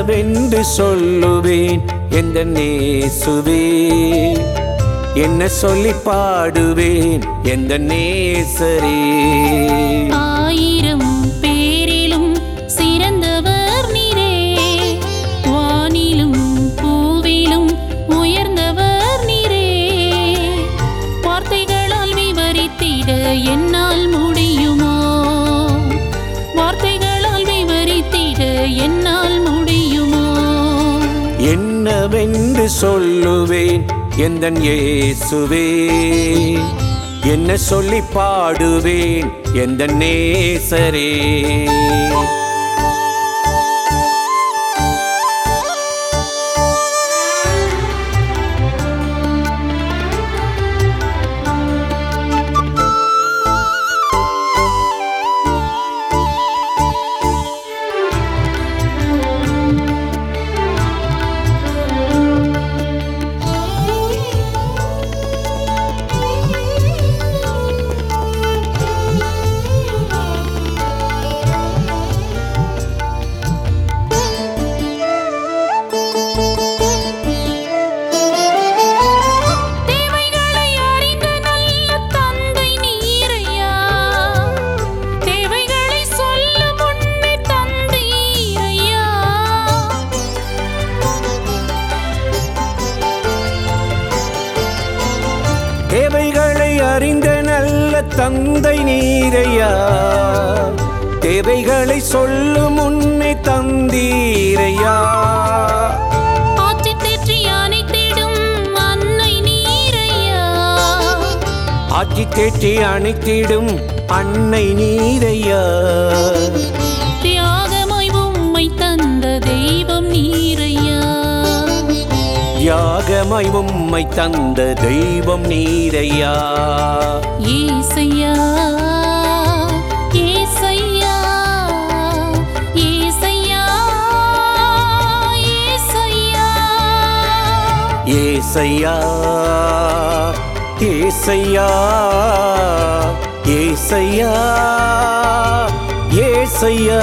என்னவென்று சொல்லுவேன் எந்த நேசுவே என்ன சொல்லி பாடுவேன் எந்த நேசரே ஆயிரம் பேரிலும் சிறந்தவர் நீரே வானிலும் பூவிலும் உயர்ந்தவர் நீரே வார்த்தைகளால் விவரித்திட என்னால் முடியுமோ வார்த்தைகளால் விவரித்திட என்னால் முடியுமோ என்னவென்று சொல்லுவேன் எந்த இயேசுவே என்ன சொல்லி பாடுவேன் எந்த நேசரே தேவைகளை அறிந்த நல்ல தந்தை நீரையா தேவைகளை சொல்ல முன்னே தந்தீரையா தேவைகளை அறிந்த நல்ல தந்தை நீரையா தேவைகளை சொல்லும் முன்னே தந்தீரையா ஆற்றி தேற்றி அணைத்திடும் அன்னை நீரையா ஆட்சி தேற்றி அணைத்திடும் அன்னை நீரையா தியாகமாய் உம்மை தந்த தெய்வம் நீரையா யாகமாய் உம்மை தந்த தெய்வம் நீரையா ஏசையா ஏசையா ஏசையா ஏசையா ஏசையா ஏசையா ஏசையா ஏசையா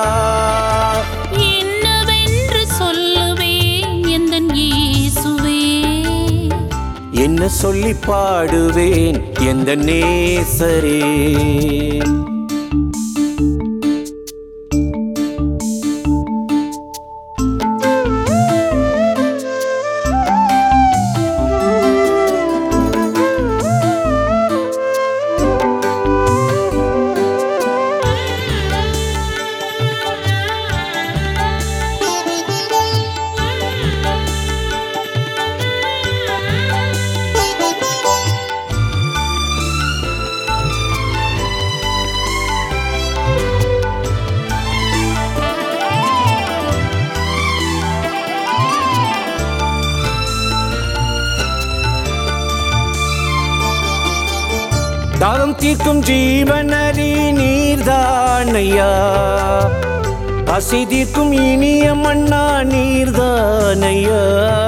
என்னவென்று சொல்லுவேன் எந்தன் இயேசுவே என்ன சொல்லி பாடுவேன் எந்த நேசரே தாகம் தீர்க்கும் ஜீவனரி நீர்தானையா பசி தீர்க்கும் இனிய மன்னா நீர்தானையா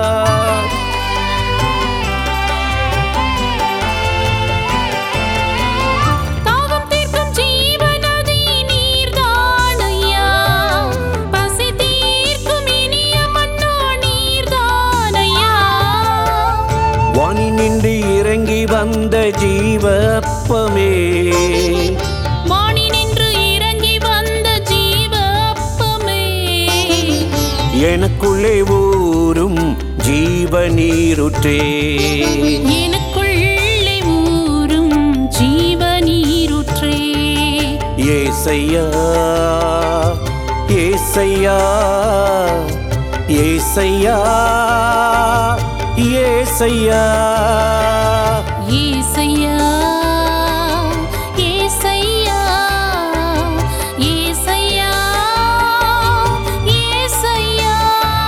தாகம் தீர்க்கும் ஜீவநதி நீர்தானையா பசி தீர்க்கும் இனிய மன்னா நீர்தானையா வாணி நின்று இறங்கி வந்த ஜீவப்பமே வாணி நின்று இறங்கி வந்த ஜீவ அப்பமே எனக்குள்ளே ஊரும் ஜீவ நீருற்றே எனக்குள்ளே ஊறும் ஜீவ நீருற்றே ஏசையா ஏசையா ஏசையா ஏசையா ஏசையா ஏசையா ஏசையா ஏசையா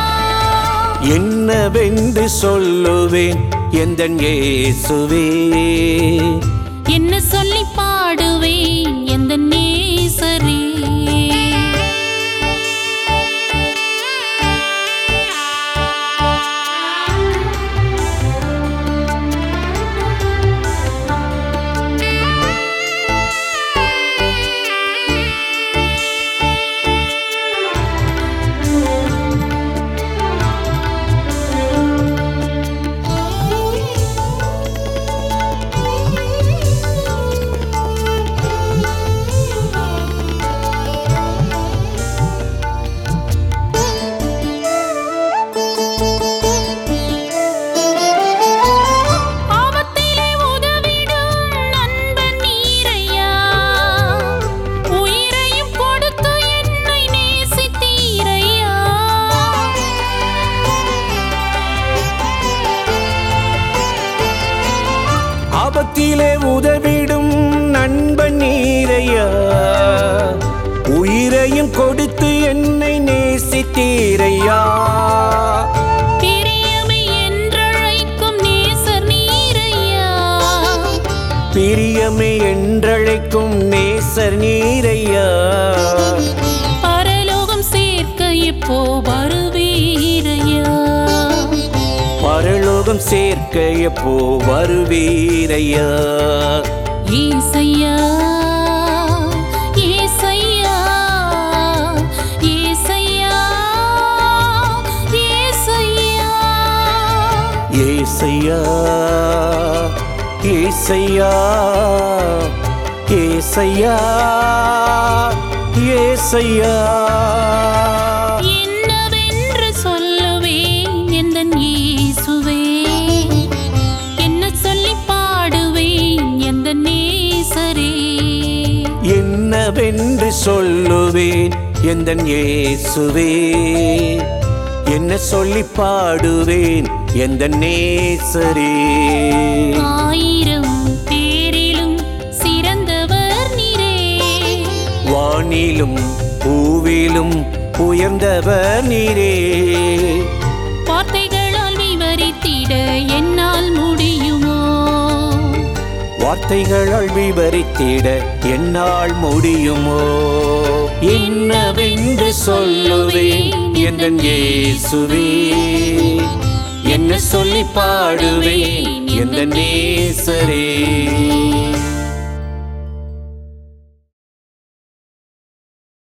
என்னவென்று சொல்லுவேன் எந்த இயேசுவே என்ன சொல்லி பாடுவேன் எந்த நேசரே ஆபத்திலே உதவிடும் நண்பன் நீரையா உயிரையும் கொடுத்து என்னை நேசித்தீரையா பிரியமை என்றழைக்கும் நேசர் நீரையா பிரியமே என்றழைக்கும் நேசர் நீரையா பரலோகம் சேர்க்க இப்போ வருவீரையா பரலோகம் சேர்க்க எப்போ வருவீரையா ஏசையா ஏசையா ஏசையா ஏசையா ஏசையா ஏசையா ஏசையா ஏசையா என்னவென்று சொல்லுவேன் எந்தன் இயேசுவே என்ன சொல்லி பாடுவேன் எந்த நேசரே என்னவென்று சொல்லுவேன் எந்தன் இயேசுவே என்ன சொல்லி பாடுவேன் எந்த நேசரே ஆயிரம் பேரிலும் சிறந்தவர் நீரே வானிலும் பூவிலும் உயர்ந்தவர் நீரே வார்த்தைகளால் விவரித்திட என்னால் முடியுமோ வார்த்தைகளால் விவரித்திட என்னால் முடியுமோ என்னவென்று சொல்லுவேன் எந்தன் இயேசுவே என்ன சொல்லி பாடுவேன் எந்த நேசரே